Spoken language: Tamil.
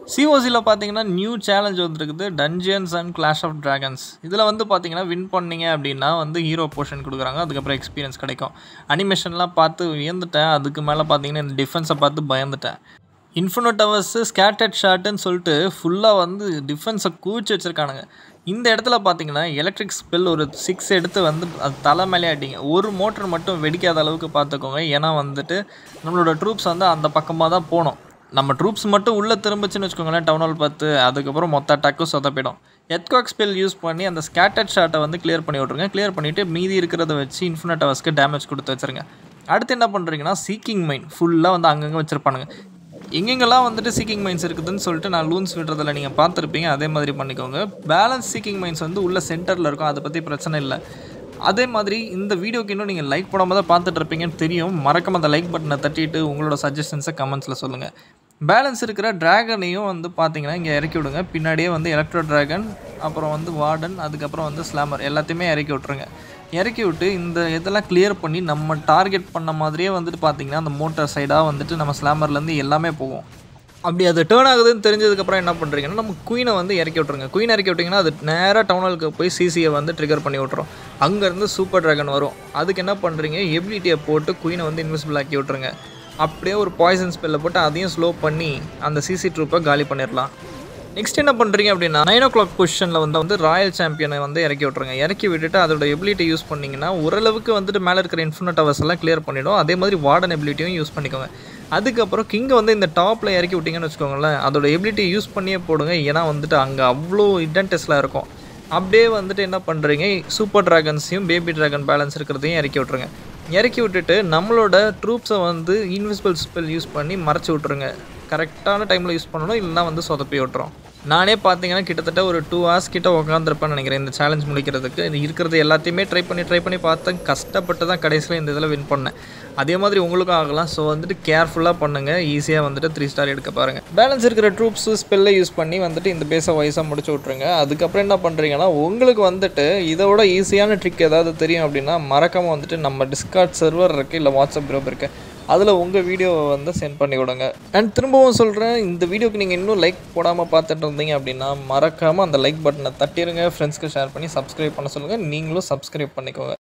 சிஓசியில் பார்த்தீங்கன்னா நியூ சேலஞ்ச் வந்துருக்குது dungeons and clash of dragons இதில் வந்து பார்த்தீங்கன்னா வின் பண்ணீங்க அப்படின்னா வந்து ஹீரோ போர்ஷன் கொடுக்குறாங்க அதுக்கப்புறம் எக்ஸ்பீரியன்ஸ் கிடைக்கும் அனிமேஷன்லாம் பார்த்து வியந்துட்டேன் அதுக்கு மேலே பார்த்தீங்கன்னா இந்த டிஃபென்ஸை பார்த்து பயந்துட்டேன் இன்ஃபினிட் டவர்ஸு ஸ்கேட்டட் ஷாட்டுன்னு சொல்லிட்டு ஃபுல்லாக வந்து டிஃபென்ஸை கூச்சி வச்சுருக்கானுங்க இந்த இடத்துல பார்த்தீங்கன்னா எலக்ட்ரிக் ஸ்பெல் ஒரு சிக்ஸ் எடுத்து வந்து அது தலை மேலே அடிங்க ஒரு மோட்டர் மட்டும் வெடிக்காத அளவுக்கு பார்த்துக்கோங்க ஏன்னா வந்துட்டு நம்மளோட ட்ரூப்ஸ் வந்து அந்த பக்கமாக தான் போகணும் நம்ம ட்ரூப்ஸ் மட்டும் உள்ளே திரும்பிச்சுன்னு வச்சுக்கோங்களேன் டவுன் ஹால் பார்த்து அதுக்கப்புறம் மொத்த அட்டாக்கும் சொதப்பிடும் எத்காக் ஸ்பெல் யூஸ் பண்ணி அந்த ஸ்கேட்டட் ஷாட்டை வந்து கிளியர் பண்ணி விட்ருங்க கிளியர் பண்ணிவிட்டு மீதி இருக்கிறத வச்சு இன்ஃபினிட் டவர்ஸ்க்கு டேமேஜ் கொடுத்து வச்சுருங்க அடுத்து என்ன பண்ணுறீங்கன்னா சீக்கிங் மைன் ஃபுல்லாக வந்து அங்கங்கே வச்சுருப்பானுங்க எங்கெங்கெல்லாம் வந்துட்டு சீக்கிங் மைன்ஸ் இருக்குதுன்னு சொல்லிட்டு நான் லூன்ஸ் விடுறதில் நீங்கள் பார்த்துருப்பீங்க அதே மாதிரி பண்ணிக்கோங்க பேலன்ஸ் சீக்கிங் மைன்ஸ் வந்து உள்ள சென்டரில் இருக்கும் அதை பற்றி பிரச்சனை இல்லை அதே மாதிரி இந்த வீடியோக்கு இன்னும் நீங்கள் லைக் போடாமல் தான் பார்த்துட்டு இருப்பீங்கன்னு தெரியும் மறக்காம அந்த லைக் பட்டனை தட்டிட்டு உங்களோட சஜஷன்ஸை கமெண்ட்ஸில் சொல்லுங்கள் பேலன்ஸ் இருக்கிற ட்ராகனையும் வந்து பார்த்தீங்கன்னா இங்கே இறக்கி விடுங்க பின்னாடியே வந்து எலக்ட்ரோ ட்ராகன் அப்புறம் வந்து வார்டன் அதுக்கப்புறம் வந்து ஸ்லாமர் எல்லாத்தையுமே இறக்கி விட்ருங்க இறக்கி விட்டு இந்த இதெல்லாம் கிளியர் பண்ணி நம்ம டார்கெட் பண்ண மாதிரியே வந்துட்டு பார்த்தீங்கன்னா அந்த மோட்டார் சைடாக வந்துட்டு நம்ம ஸ்லாமர்லேருந்து எல்லாமே போகும் அப்படி அது டேர்ன் ஆகுதுன்னு தெரிஞ்சதுக்கப்புறம் என்ன பண்ணுறீங்கன்னா நம்ம குயினை வந்து இறக்கி விட்ருங்க குயின் இறக்கி விட்டிங்கன்னா அது நேராக டவுனாலுக்கு போய் சிசியை வந்து ட்ரிகர் பண்ணி விட்ரும் அங்கேருந்து சூப்பர் ட்ராகன் வரும் அதுக்கு என்ன பண்ணுறீங்க எபிலிட்டியை போட்டு குயினை வந்து இன்விசிபிள் ஆக்கி விட்ருங்க அப்படியே ஒரு பாய்சன் ஸ்பெல்லை போட்டு அதையும் ஸ்லோ பண்ணி அந்த சிசி ட்ரூப்பை காலி பண்ணிடலாம் நெக்ஸ்ட் என்ன பண்ணுறீங்க அப்படின்னா நைன் ஓ கிளாக் பொசிஷனில் வந்து வந்து ராயல் சாம்பியனை வந்து இறக்கி விட்ருங்க இறக்கி விட்டுட்டு அதோட எபிலிட்டி யூஸ் பண்ணிங்கன்னா ஓரளவுக்கு வந்துட்டு மேலே இருக்கிற இன்ஃபினிட் டவர்ஸ் எல்லாம் கிளியர் பண்ணிடும் அதே மாதிரி வார்டன் எபிலிட்டியும் யூஸ் பண்ணிக்கோங்க அதுக்கப்புறம் கிங்கை வந்து இந்த டாப்பில் இறக்கி விட்டிங்கன்னு வச்சுக்கோங்களேன் அதோட எபிலிட்டி யூஸ் பண்ணியே போடுங்க ஏன்னா வந்துட்டு அங்கே அவ்வளோ இன்டென்டெஸ்லாம் இருக்கும் அப்படியே வந்துட்டு என்ன பண்ணுறீங்க சூப்பர் ட்ராகன்ஸையும் பேபி ட்ராகன் பேலன்ஸ் இருக்கிறதையும் இறக்கி விட்ருங்க இறக்கி விட்டுட்டு நம்மளோட ட்ரூப்ஸை வந்து இன்விசிபிள் ஸ்பெல் யூஸ் பண்ணி மறைச்சி விட்ருங்க கரெக்டான டைமில் யூஸ் பண்ணணும் இல்லைனா வந்து சொதப்பி விட்டுரும் நானே பார்த்தீங்கன்னா கிட்டத்தட்ட ஒரு டூ ஹவர்ஸ் கிட்ட உட்காந்துருப்பேன்னு நினைக்கிறேன் இந்த சேலஞ்ச் முடிக்கிறதுக்கு இது இருக்கிறது எல்லாத்தையுமே ட்ரை பண்ணி ட்ரை பண்ணி பார்த்தேன் கஷ்டப்பட்டு தான் கடைசியில் இந்த இதில் வின் பண்ணேன் அதே மாதிரி உங்களுக்கும் ஆகலாம் ஸோ வந்துட்டு கேர்ஃபுல்லாக பண்ணுங்கள் ஈஸியாக வந்துட்டு த்ரீ ஸ்டார் எடுக்க பாருங்கள் பேலன்ஸ் இருக்கிற ட்ரூப்ஸு ஸ்பெல்லை யூஸ் பண்ணி வந்துட்டு இந்த பேஸை வயசாக முடிச்சு விட்ருங்க அதுக்கப்புறம் என்ன பண்ணுறீங்கன்னா உங்களுக்கு வந்துட்டு இதோட ஈஸியான ட்ரிக் ஏதாவது தெரியும் அப்படின்னா மறக்காமல் வந்துட்டு நம்ம டிஸ்கார்ட் சர்வர் இருக்குது இல்லை வாட்ஸ்அப் குரூப் இருக்குது அதில் உங்கள் வீடியோவை வந்து சென்ட் பண்ணி விடுங்க அண்ட் திரும்பவும் சொல்கிறேன் இந்த வீடியோக்கு நீங்கள் இன்னும் லைக் போடாமல் பார்த்துட்டு இருந்தீங்க அப்படின்னா மறக்காமல் அந்த லைக் பட்டனை தட்டிடுங்க ஃப்ரெண்ட்ஸ்க்கு ஷேர் பண்ணி சப்ஸ்கிரைப் பண்ண சொல்லுங்கள் நீங்களும் சப்ஸ்கிரைப் பண்ணிக்கோங்க